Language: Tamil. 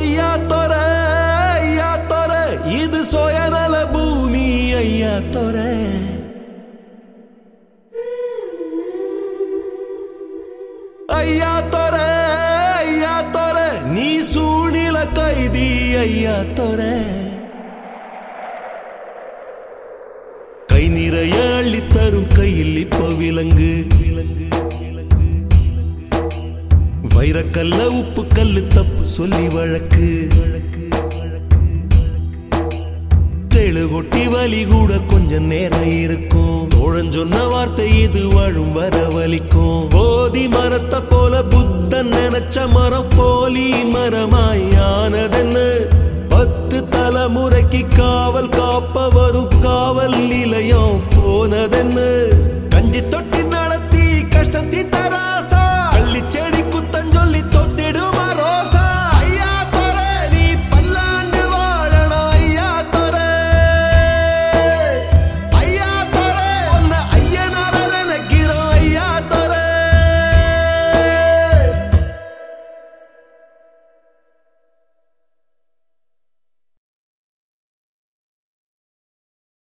ஐயா தொர ஐயா தொர இது சுயநல பூமி ஐயா தொர ஐயா தொர ஐயா தொர நீ சூழில கைதி ஐயா தொர கை நிறைய அள்ளித்தரும் கையில் இப்ப விலங்கு விலங்கு விலங்கு வைரக்கல்ல உப்பு கல்லு தப்பு சொல்லி வழக்கு வழக்கு தேழு கொட்டி வலி கூட கொஞ்சம் நேரம் இருக்கும் தோழன் சொன்ன வார்த்தை இது வாழும் வர வலிக்கும் போதி மரத்தை போல புத்தன் நினைச்ச மரம் போலி மரமாய் ஆனதென்னு பத்து தலைமுறைக்கு காவல் காப்ப வரும் காவல் நிலையம் போனதென்னு